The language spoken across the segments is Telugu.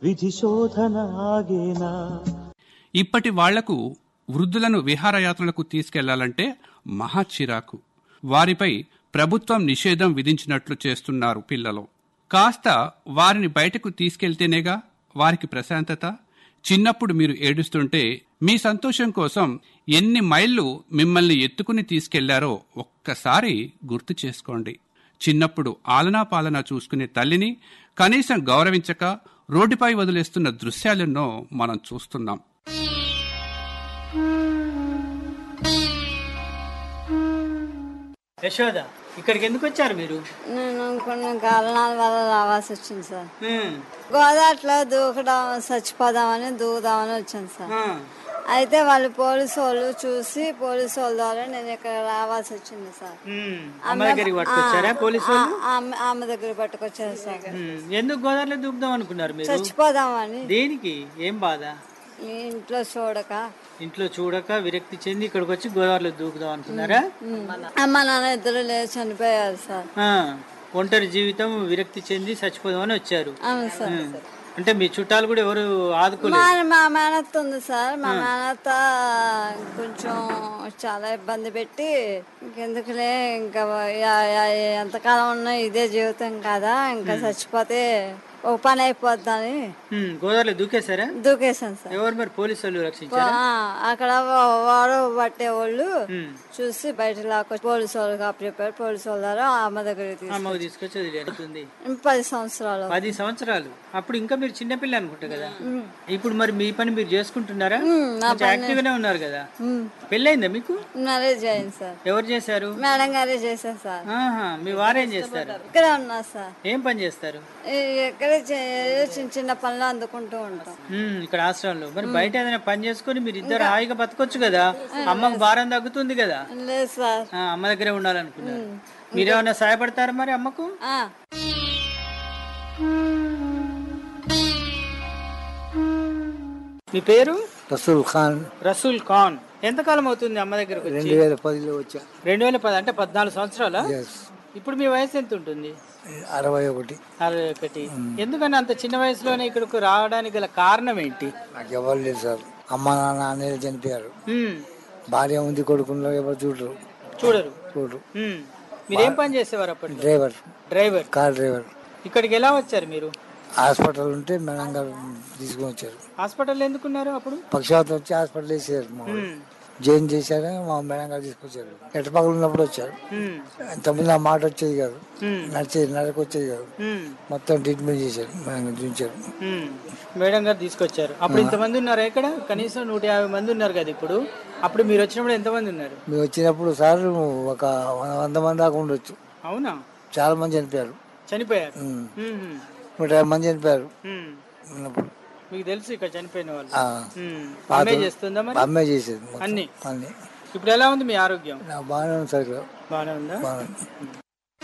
విధి శోధన ఆగేనా ఇప్పటి వాళ్లకు వృద్ధులను విహారయాత్రలకు తీసుకెళ్లాలంటే మహా చిరాకు వారిపై ప్రభుత్వం నిషేధం విధించినట్లు చేస్తున్నారు పిల్లలు కాస్త వారిని బయటకు తీసుకెళ్తేనేగా వారికి ప్రశాంతత చిన్నప్పుడు మీరు ఏడుస్తుంటే మీ సంతోషం కోసం ఎన్ని మైళ్ళు మిమ్మల్ని ఎత్తుకుని తీసుకెళ్లారో ఒక్కసారి గుర్తు చేసుకోండి చిన్నప్పుడు ఆలనా పాలనా చూసుకునే తల్లిని కనీసం గౌరవించక రోడ్డుపై వదిలేస్తున్న దృశ్యాలెన్నో మనం చూస్తున్నాం యశోద ఇక్కడికి ఎందుకు వచ్చారు మీరు నేను కొన్ని కారణాల వల్ల రావాల్సి వచ్చింది సార్ గోదాట్లో దూకడం చచ్చిపోదామని దూకుదామని వచ్చాను సార్ అయితే వాళ్ళు పోలీసు వాళ్ళు చూసి పోలీసు వాళ్ళ ద్వారా నేను ఇక్కడ రావాల్సి వచ్చింది సార్ అమ్మ దగ్గరికి పట్టుకొచ్చారా పోలీసు వాళ్ళు ఆ- ఆమె ఆమె దగ్గర పట్టుకొచ్చారు సార్ ఉమ్, ఎందుకు గోదావరిలో దూకుదాం అనుకున్నారు మీరు చచ్చిపోదామని దేనికి ఏం బాధ ఈ ఇంట్లో చూడక ఇంట్లో చూడక విరక్తి చెంది ఇక్కడికి వచ్చి గోదావరిలో దూకుదాం అనుకున్నారా అమ్మ నాన్న ఇద్దరు లేచి చనిపోయారు సార్ ఆ, ఒంటరి జీవితం విరక్తి చెంది చచ్చిపోదామని వచ్చారు అవును సార్ ఉమ్, అంటే మీ చుట్టాలు కూడా ఎవరు ఆదుకోలేదు మా మా మేనత్త ఉంది సార్ మా మేనత్త కొంచెం చాలా ఇబ్బంది పెట్టి ఇంకెందుకులే ఇంకా యా- యా- ఎంతకాలం ఉన్నా ఇదే జీవితం కదా ఇంకా చచ్చిపోతే ఒక పని అయిపోద్దని ఉమ్, గోదావరిలో దూకేశారా దూకేశాను సార్ ఎవరు మరి పోలీసు వాళ్ళు రక్షించారా ఆ, అక్కడ వా- వాడు పట్టే వాళ్ళు ఉమ్, చూసి బయట లాక్కొచ్చి పోలీసు వాళ్ళకి అప్పచెప్పారు పోలీసు వాళ్ళ ద్వారా అమ్మ దగ్గరికి తీసుకు అమ్మకు తీసుకొచ్చి వదిలేస్తుంది పది సంవత్సరాలు పది సంవత్సరాలు అప్పుడు ఇంకా మీరు చిన్నపిల్ల అనుకుంటా కదా ఇప్పుడు మరి మీ పని మీరు చేసుకుంటున్నారా కొంచెం యాక్టివ్ గానే ఉన్నారు కదా పెళ్ళైందా మీకు మ్యారేజ్ అయింది సార్ ఎవరు చేశారు మేడం గారే చేశారు సార్ ఆహా మీ వారేం చేస్తారు ఇక్కడే ఉన్నా సార్ ఏం పని చేస్తారు ఈ- ఇక్కడే చే- చిన్న చిన్న పనులు అందుకుంటూ ఉంటాం ఉమ్, ఇక్కడ ఆశ్రమంలో మరి బయట ఏదైనా పని చేసుకొని మీరు ఇద్దరు హాయిగా బతకొచ్చు కదా అమ్మకు భారం తగ్గుతుంది కదా లేదు సార్ ఆ, అమ్మ దగ్గరే ఉండాలనుకున్నారు మీరేమన్నా సహాయపడతారా మరి అమ్మకు ఆ, మీ పేరు రసూల్ ఖాన్ రసూల్ ఖాన్ ఎంతకాలం అవుతుంది అమ్మ దగ్గరకు వచ్చి రెండు వేల పదిలో వచ్చా రెండు వేల పది అంటే పద్నాలుగు సంవత్సరాల ఎస్ ఇప్పుడు మీ వయసు ఎంత ఉంటుంది అరవై ఒకటి అరవై ఒకటి ఎందుకని అంత చిన్న వయసులోనే ఇక్కడకు రావడానికి గల కారణం ఏంటి నాకు ఎవరు లేదు సార్ అమ్మ నాన్న అనేది చనిపోయారు ఉమ్, భార్య ఉంది కొడుకుల్లో ఎవరు చూడరు చూడరు చూడరు ఉమ్, మీరేం పని చేసేవారు అప్పట్లో డ్రైవర్ డ్రైవర్ కార్ డ్రైవర్ ఇక్కడికి ఎలా వచ్చారు మీరు హాస్పిటల్ ఉంటే మేడం గారు తీసుకొని వచ్చారు హాస్పిటల్ ఎందుకున్నారు అప్పుడు పక్షవాతం వచ్చి హాస్పిటల్ వేసారు మా వాళ్ళు. ఉమ్, జాయిన్ చేశారు మా మేడం గారు తీసుకొచ్చారు ఎట్టపక్కల ఉన్నప్పుడు వచ్చారు ఉమ్, ఇంతకుముందు ఆ మాట వచ్చేది కాదు ఉమ్, నడిచేది నడక వచ్చేది కాదు ఉమ్, మొత్తం ట్రీట్మెంట్ చేశారు మేడం గారు చూపించారు ఉమ్. మేడం గారు తీసుకొచ్చారు అప్పుడు ఇంతమంది ఉన్నారా ఇక్కడ కనీసం నూట యాభై మంది ఉన్నారు కదా ఇప్పుడు అప్పుడు మీరు వచ్చినప్పుడు ఎంతమంది ఉన్నారు మేము వచ్చినప్పుడు సార్ ఒక వంద మంది దాకా ఉండొచ్చు అవునా చాలా మంది చనిపోయారు చనిపోయారు ఉమ్. ఉమ్, నూట యాభై మంది చనిపోయారు ఉమ్. ఉన్నప్పుడు మీకు తెలుసు ఇక్కడ చనిపోయిన వాళ్ళు ఆ, ఉమ్. అమ్మే చేస్తుందా మరి అమ్మే చేసేది మొత్తం. అన్ని అన్ని ఇప్పుడు ఎలా ఉంది మీ ఆరోగ్యం నాకు బాగానే ఉంది సార్ ఇక్కడ బాగానే ఉందా బాగానే ఉంది.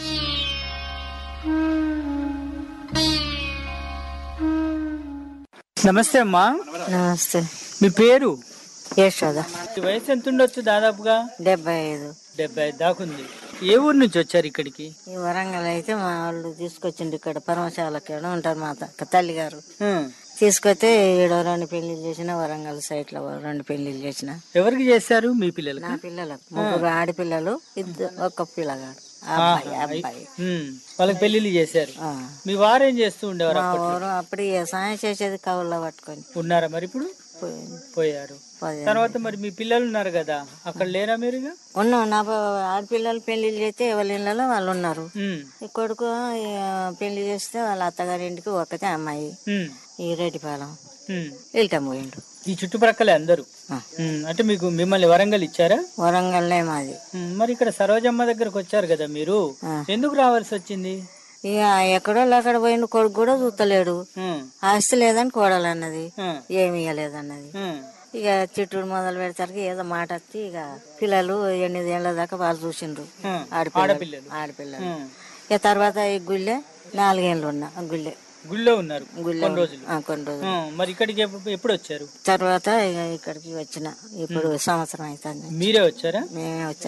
నమస్తే అమ్మా నమస్తే మీ పేరు యశోద ఈ వయసు ఎంత ఉండొచ్చు దాదాపుగా డెబ్బై ఐదు డెబ్బై ఐదు దాకుంది ఏ ఊరు నుంచి వచ్చారు ఇక్కడికి ఈ వరంగల్ అయితే మా వాళ్ళు తీసుకొచ్చిండు ఇక్కడ పరమశాలకి ఉంటారు మా త- తల్లి గారు ఉమ్. తీసుకొస్తే ఈడ రెండు పెళ్లిళ్ళు చేసిన వరంగల్ సైట్ లో రెండు పెళ్లిళ్ళు చేసిన ఎవరికి చేశారు మీ పిల్లలకి నా పిల్లలకు ముగ్గురు ఆడపిల్లలు ఇద్దరు ఒక పిల్లగాడు అబ్బాయి అబ్బాయి ఉమ్. వాళ్ళకి పెళ్లిళ్ళు చేశారు ఆ. మీ వారు ఏం చేస్తూ ఉండేవారు మా అప్పట్లో? ఊరు అప్పుడు వ్యవసాయం చేసేది కవుల్లో పట్టుకొని ఉన్నారా మరి ఇప్పుడు పోయింది పోయారు పోయింది. తర్వాత మరి మీ పిల్లలు ఉన్నారు కదా అక్కడ లేరా మీరు ఇక? ఉన్నాం నా బా- ఆడపిల్లలు పెళ్లిళ్ళు చేస్తే ఎవరి ఇళ్ళలో వాళ్ళు ఉన్నారు ఉమ్. ఈ కొడుకు ఈ, పెళ్లి చేస్తే వాళ్ళ అత్తగారి ఇంటికి ఒకతే అమ్మాయి ఉమ్. ఈ రెడ్డిపాలెం ఉమ్. వెళ్తాం పోయిండు ఈ చుట్టుప్రక్కలే అందరూ ఆ. ఉమ్. అంటే మీకు మిమ్మల్ని వరంగల్ ఇచ్చారా వరంగల్లే మాది ఉమ్. మరి ఇక్కడ సరోజమ్మ దగ్గరకు వచ్చారు కదా మీరు ఆ. ఎందుకు రావాల్సి వచ్చింది ఇక ఎక్కడో అక్కడ పోయిండు కొడుకు కూడా చూస్తలేడు ఉమ్. ఆస్తి లేదని కోడలన్నది ఉమ్. ఏమి ఇవ్వలేదన్నది ఉమ్. ఇక చిట్టుడు మొదలు పెడతారికి ఏదో మాట వచ్చి ఇక పిల్లలు ఎనిమిది ఏళ్ళ దాకా వాళ్ళు చూసిండ్రు ఉమ్. ఆడపిల్లలు ఆడపిల్లలు. ఆడపిల్లలు ఉమ్. ఇక తర్వాత ఈ గుళ్ళే నాలుగేళ్ళు ఉన్నా ఆ గుళ్ళే గుళ్ళో ఉన్నారు గుళ్ళే కొన్ని రోజులు ఆ, కొన్ని రోజులు ఉమ్. మరి ఇక్కడికి ఎప్పుడు ఎప్పుడు వచ్చారు తర్వాత ఇక ఇక్కడికి వచ్చిన ఇప్పుడు సంవత్సరం అవుతుంది మీరే వచ్చారా మేమే వచ్చాం